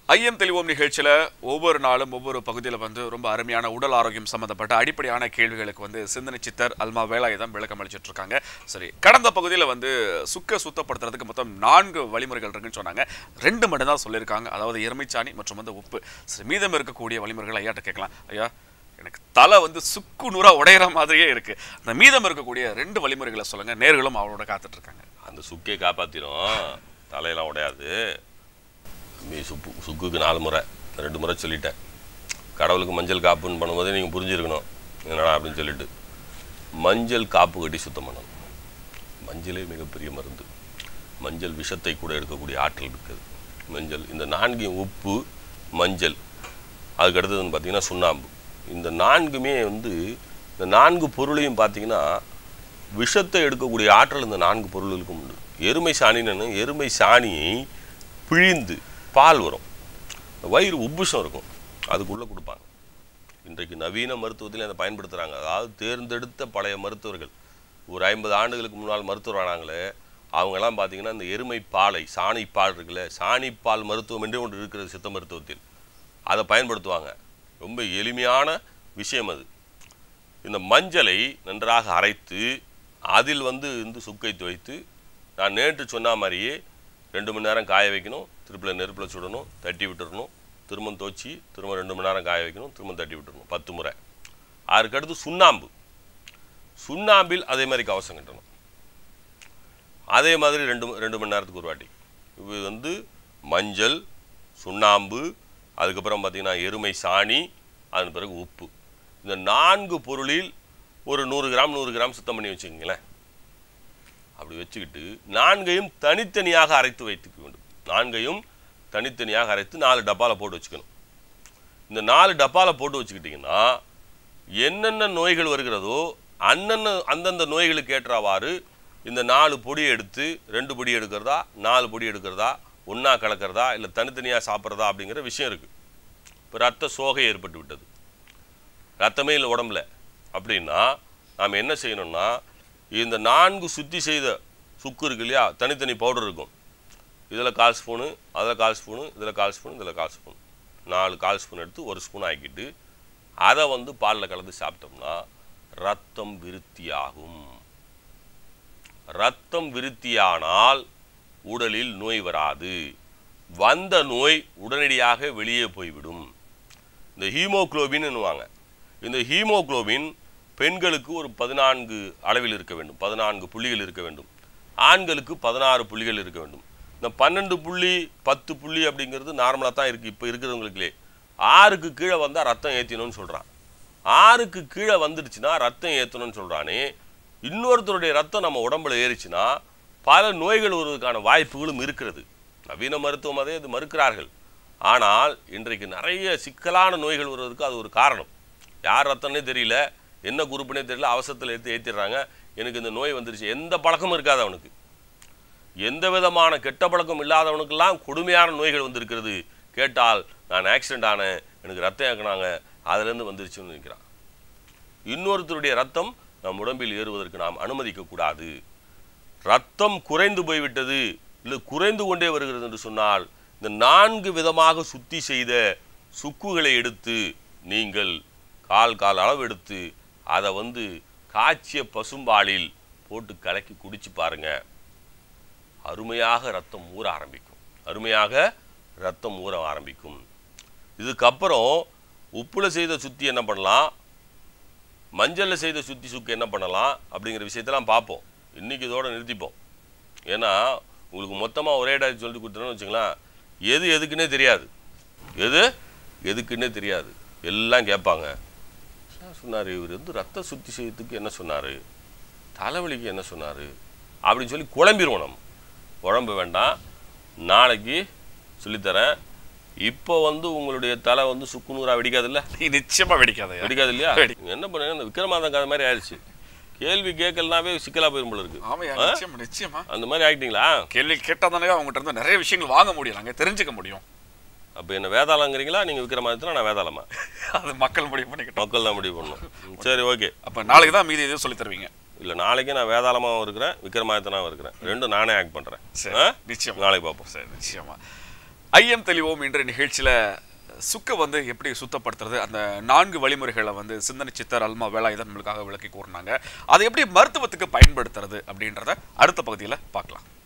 ஐயம் தெளிவோம் நிகழ்ச்சியில் ஒவ்வொரு நாளும் ஒவ்வொரு பகுதியில் வந்து ரொம்ப அருமையான உடல் ஆரோக்கியம் சம்மந்தப்பட்ட அடிப்படையான கேள்விகளுக்கு வந்து சிந்தனை சித்தர் அல்மா வேலாயுதம் விளக்கம் அளிச்சிட்டு இருக்காங்க சரி கடந்த பகுதியில் வந்து சுக்க சுத்தப்படுத்துறதுக்கு மொத்தம் நான்கு வழிமுறைகள் இருக்குன்னு சொன்னாங்க ரெண்டு மட்டும் தான் சொல்லியிருக்காங்க அதாவது எருமைச்சாணி மற்றும் வந்து உப்பு சரி மீதம் இருக்கக்கூடிய வழிமுறைகள் ஐயாட்ட கேட்கலாம் ஐயா எனக்கு தலை வந்து சுக்கு நூறா உடையிற மாதிரியே இருக்கு அந்த மீதம் இருக்கக்கூடிய ரெண்டு வழிமுறைகளை சொல்லுங்க நேர்களும் அவரோட காத்துட்டு இருக்காங்க அந்த சுக்கே காப்பாத்திரும் தலையெல்லாம் உடையாது மீ சுப்பு சுக்குக்கு நாலு முறை ரெண்டு முறை சொல்லிட்டேன் கடவுளுக்கு மஞ்சள் காப்புன்னு பண்ணும்போதே நீங்கள் புரிஞ்சிருக்கணும் என்னடா அப்படின்னு சொல்லிட்டு மஞ்சள் காப்பு கட்டி சுத்தம் பண்ணணும் மஞ்சளே மிகப்பெரிய மருந்து மஞ்சள் விஷத்தை கூட எடுக்கக்கூடிய ஆற்றல் இருக்குது மஞ்சள் இந்த நான்கையும் உப்பு மஞ்சள் அதுக்கு அடுத்ததுன்னு பார்த்தீங்கன்னா சுண்ணாம்பு இந்த நான்குமே வந்து இந்த நான்கு பொருளையும் பார்த்தீங்கன்னா விஷத்தை எடுக்கக்கூடிய ஆற்றல் இந்த நான்கு பொருளுக்கும் உண்டு எருமை சாணின்னு எருமை சாணியை பிழிந்து பால் வரும் வயிறு உப்புசம் இருக்கும் அதுக்குள்ளே கொடுப்பாங்க இன்றைக்கு நவீன மருத்துவத்திலே அதை பயன்படுத்துகிறாங்க அதாவது தேர்ந்தெடுத்த பழைய மருத்துவர்கள் ஒரு ஐம்பது ஆண்டுகளுக்கு முன்னால் மருத்துவர் ஆனாங்களே அவங்கெல்லாம் பார்த்தீங்கன்னா இந்த எருமை பாலை சாணி பால் இருக்குல்ல சாணி பால் மருத்துவம் என்றே ஒன்று இருக்கிறது சித்த மருத்துவத்தில் அதை பயன்படுத்துவாங்க ரொம்ப எளிமையான விஷயம் அது இந்த மஞ்சளை நன்றாக அரைத்து அதில் வந்து இந்த சுக்கை துவைத்து நான் நேற்று சொன்ன மாதிரியே ரெண்டு மணி நேரம் காய வைக்கணும் திருப்பில் நெருப்பில் சுடணும் தட்டி விட்டுறணும் திரும்ப துவச்சி திரும்ப ரெண்டு மணி நேரம் காய வைக்கணும் திரும்ப தட்டி விட்டுறணும் பத்து முறை அதுக்கடுத்து சுண்ணாம்பு சுண்ணாம்பில் அதே மாதிரி கவசம் கட்டணும் அதே மாதிரி ரெண்டு ரெண்டு மணி நேரத்துக்கு ஒரு வாட்டி இது வந்து மஞ்சள் சுண்ணாம்பு அதுக்கப்புறம் பார்த்தீங்கன்னா எருமை சாணி அதன் பிறகு உப்பு இந்த நான்கு பொருளில் ஒரு நூறு கிராம் நூறு கிராம் சுத்தம் பண்ணி வச்சுக்கோங்களேன் அப்படி வச்சுக்கிட்டு நான்கையும் தனித்தனியாக அரைத்து வைத்துக்க வேண்டும் நான்கையும் தனித்தனியாக அரைத்து நாலு டப்பாவில் போட்டு வச்சுக்கணும் இந்த நாலு டப்பாவில் போட்டு வச்சுக்கிட்டிங்கன்னா என்னென்ன நோய்கள் வருகிறதோ அன்னன்ன அந்தந்த நோய்களுக்கு ஏற்றவாறு இந்த நாலு பொடி எடுத்து ரெண்டு பொடி எடுக்கிறதா நாலு பொடி எடுக்கிறதா ஒன்றா கலக்கிறதா இல்லை தனித்தனியாக சாப்பிட்றதா அப்படிங்கிற விஷயம் இருக்குது இப்போ ரத்த சோகை ஏற்பட்டு விட்டது ரத்தமே இல்லை உடம்புல அப்படின்னா நாம் என்ன செய்யணும்னா இந்த நான்கு சுத்தி செய்த சுக்கு இருக்கு இல்லையா தனித்தனி பவுடர் இருக்கும் இதில் கால் ஸ்பூனு அதில் கால் ஸ்பூனு இதில் கால் ஸ்பூன் இதில் கால் ஸ்பூன் நாலு கால் ஸ்பூன் எடுத்து ஒரு ஸ்பூன் ஆக்கிட்டு அதை வந்து பாலில் கலந்து சாப்பிட்டோம்னா ரத்தம் விருத்தியாகும் ரத்தம் விருத்தியானால் உடலில் நோய் வராது வந்த நோய் உடனடியாக வெளியே போய்விடும் இந்த ஹீமோகுளோபின்னுவாங்க இந்த ஹீமோகுளோபின் பெண்களுக்கு ஒரு பதினான்கு அளவில் இருக்க வேண்டும் பதினான்கு புள்ளிகள் இருக்க வேண்டும் ஆண்களுக்கு பதினாறு புள்ளிகள் இருக்க வேண்டும் இந்த பன்னெண்டு புள்ளி பத்து புள்ளி அப்படிங்கிறது நார்மலாக தான் இருக்குது இப்போ இருக்கிறவங்களுக்குலே ஆறுக்கு கீழே வந்தால் ரத்தம் ஏற்றினோன்னு சொல்கிறான் ஆறுக்கு கீழே வந்துடுச்சுன்னா ரத்தம் ஏற்றணும்னு சொல்கிறானே இன்னொருத்தருடைய ரத்தம் நம்ம உடம்புல ஏறிச்சுன்னா பல நோய்கள் வருவதற்கான வாய்ப்புகளும் இருக்கிறது நவீன மருத்துவம் அதே இது மறுக்கிறார்கள் ஆனால் இன்றைக்கு நிறைய சிக்கலான நோய்கள் வருவதற்கு அது ஒரு காரணம் யார் ரத்தம்னே தெரியல என்ன குரூப்னே தெரியல அவசரத்தில் எடுத்து ஏற்றிடுறாங்க எனக்கு இந்த நோய் வந்துருச்சு எந்த பழக்கமும் இருக்காது அவனுக்கு எந்த விதமான கெட்ட பழக்கம் இல்லாதவனுக்கெல்லாம் கொடுமையான நோய்கள் வந்திருக்கிறது கேட்டால் நான் ஆக்சிடென்ட் ஆனேன் எனக்கு ரத்தம் ஏக்கினாங்க அதுலேருந்து வந்துருச்சுன்னு நினைக்கிறான் இன்னொருத்தருடைய ரத்தம் நம் உடம்பில் ஏறுவதற்கு நாம் அனுமதிக்க கூடாது ரத்தம் குறைந்து போய்விட்டது இல்லை குறைந்து கொண்டே வருகிறது என்று சொன்னால் இந்த நான்கு விதமாக சுத்தி செய்த சுக்குகளை எடுத்து நீங்கள் கால் கால் அளவு எடுத்து அதை வந்து காய்ச்சிய பசும்பாலில் போட்டு கலக்கி குடிச்சு பாருங்க அருமையாக ரத்தம் ஊற ஆரம்பிக்கும் அருமையாக ரத்தம் ஊற ஆரம்பிக்கும் இதுக்கப்புறம் உப்புல செய்த சுத்தி என்ன பண்ணலாம் மஞ்சள்ல செய்த சுத்தி சுக்கு என்ன பண்ணலாம் அப்படிங்கிற விஷயத்தெல்லாம் பார்ப்போம் இன்னைக்கு இதோட நிறுத்திப்போம் ஏன்னா உங்களுக்கு மொத்தமாக ஒரே டாக்டர் சொல்லிட்டு கொடுத்துட்டோன்னு வச்சுங்களேன் எது எதுக்குன்னே தெரியாது எது எதுக்குன்னே தெரியாது எல்லாம் கேட்பாங்க சார் சொன்னார் இவர் வந்து ரத்த சுத்தி செய்யறதுக்கு என்ன சொன்னார் தலைவலிக்கு என்ன சொன்னார் அப்படின்னு சொல்லி குழம்பிடுவோம் நம்ம குழம்பு வேண்டாம் நாளைக்கு சொல்லித்தரேன் இப்போ வந்து உங்களுடைய தலை வந்து சுக்குநூறா வெடிக்காதுல்ல நிச்சயமா வெடிக்காதயா வெடிக்காது இல்லையா வெடி- நீங்க என்ன பண்ணுங்க இந்த விக்ரமாதம் கதை மாதிரி ஆயிடுச்சு கேள்வி கேட்கலனாவே சிக்கலா போயிரும் போல இருக்கு ஆமாயா ஆ? நிச்சயமா நிச்சயமா அந்த மாதிரி ஆகிட்டீங்களா கேள்வி கேட்டா தானே அவங்ககிட்ட இருந்து நிறைய விஷயங்கள் வாங்க முடியும் நாங்க தெரிஞ்சுக்க முடியும் அப்போ என்ன வேதாளங்கிறீங்களா நீங்கள் விக்ரமாதித்யனா நான் வேதாளமா அது மக்கள் முடிவு பண்ணிக்கிட்டோம் மக்கள் தான் முடிவு பண்ணணும் ம், சரி ஓகே அப்ப நாளைக்கு தான் மீதி எதுவும் சொல்லி தருவீங்க இல்லை நாளைக்கு நான் வேதாளமாவும் இருக்கிறேன் விக்ரமாதித்தனாவும் இருக்கிறேன் ரெண்டும் நானே ஆக்ட் பண்ணுறேன் சரி ஆ? நிச்சயமா நாளைக்கு பார்ப்போம் சரி நிச்சயமா ஐயம் தெளிவோம் என்ற நிகழ்ச்சியில சுக்க வந்து எப்படி சுத்தப்படுத்துறது அந்த நான்கு வழிமுறைகளை வந்து சிந்தனை சித்தர் அல்மா வேலாயுதம் நம்மளுக்காக விளக்கி கூறினாங்க அதை எப்படி மருத்துவத்துக்கு பயன்படுத்துறது அப்படின்றத அடுத்த பகுதியில் பார்க்கலாம்